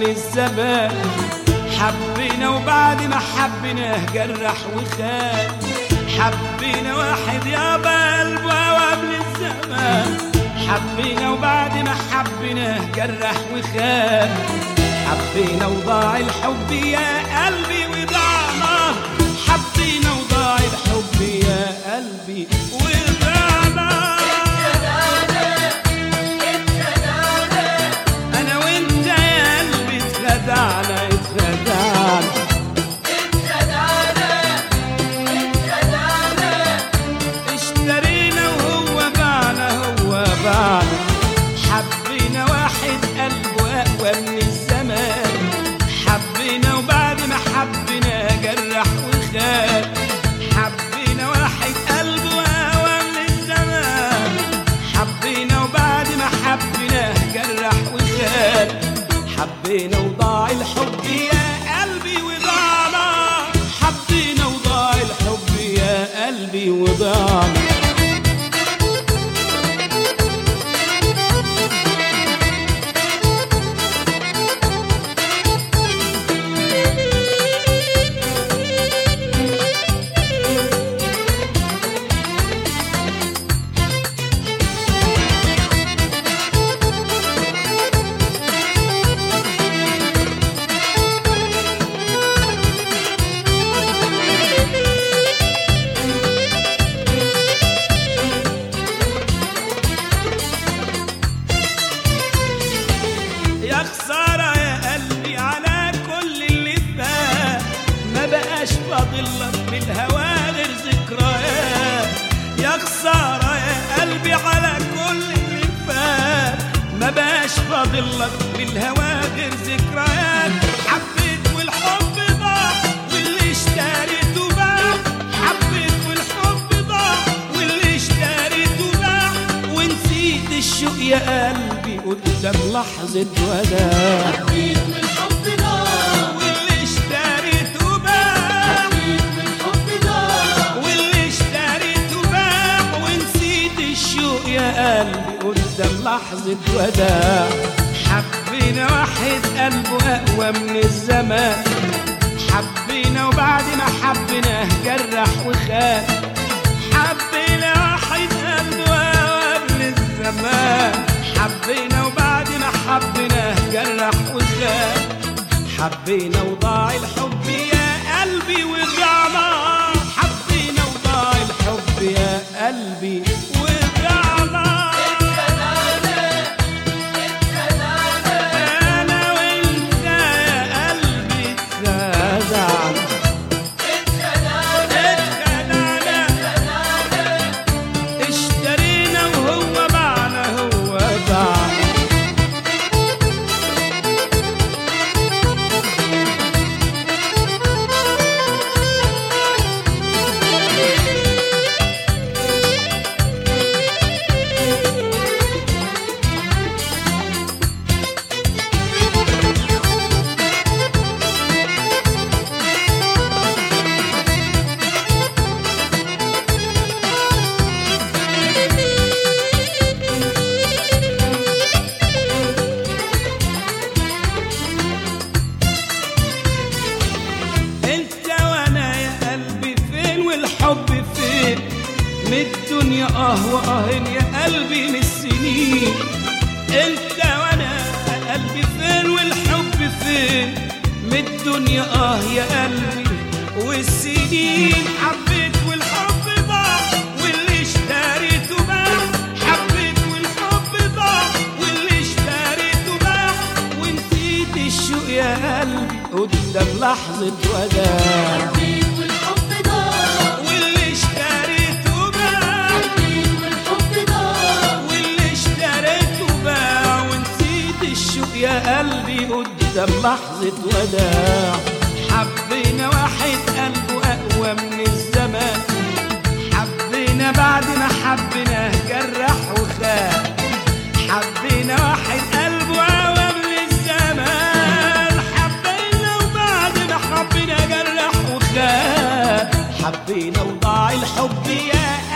الزمان حبينا وبعد ما حبيناه جرح وخان حبينا واحد يابا قلبه قبل الزمان حبينا وبعد ما حبيناه جرح وخان حبينا وضاع الحب يا قلبي وضاع نار حبينا وضاع الحب يا قلبي وضاع نار انا وانت يا قلبي اتخدعنا اتخدعنا اشترينا وهو باعنا هو باعنا حبينا واحد قلبه اقوى من الزمان حبينا وبعد ما حبينا جرح وخان حبينا واحد قلبه اقوى من الزمان حبينا وبعد ما حبينا جرح وخان حبينا وضاع الحب يا قلبي وضاعنا حبينا وضاع الحب يا قلبي وضاعنا يا خسارة يا قلبي على كل اللي فات ما بقاش فاضل لك من الهوى غير ذكريات يا خسارة يا قلبي على كل اللي فات ما بقاش فاضل لك من الهوى غير ذكريات حبيت والحب ضاع واللي اشتريته باع حبيت والحب ضاع واللي اشتريته باع ونسيت الشوق يا قلبي قدام لحظة وداع واللي اشتريته باع واللي اشتريته باع ونسيت الشوق يا قلبي قدام لحظة وداع حبينا واحد قلبه أقوى من الزمان حبينا وبعد ما حبيناه جرح وخان حبينا واحد قلبه أقوى من الزمان حبينا وبعد ما حبيناه جرح وخان حبينا وضاع الحب يا قلبي وضعنا حبينا وضاع الحب يا قلبي وضعنا انا وانت يا قلبي اتخدعنا اتخدعنا اشترينا وهو باعنا هو باعنا انت وانا يا قلبي فين والحب فين من الدنيا اه واه يا قلبي من السنين انت وانا يا قلبي فين والحب فين من الدنيا اه يا قلبي والسنين حبيت والحب ضاع واللي اشتريته باع حبيت والحب ضاع واللي اشتريته باع ونسيت الشوق يا قلبي قدام لحظة وداع واللي اشتريته باع واللي اشتريته باع ونسيت الشوق يا قلبي قدام لحظة وداع حبينا واحد قلبه أقوى من الزمان حبينا بعد ما حبيناه جرح وخان حبينا واحد قلبه أقوى من الزمان حبينا وبعد ما حبينا جرح وخان حبينا وضاع الحب يا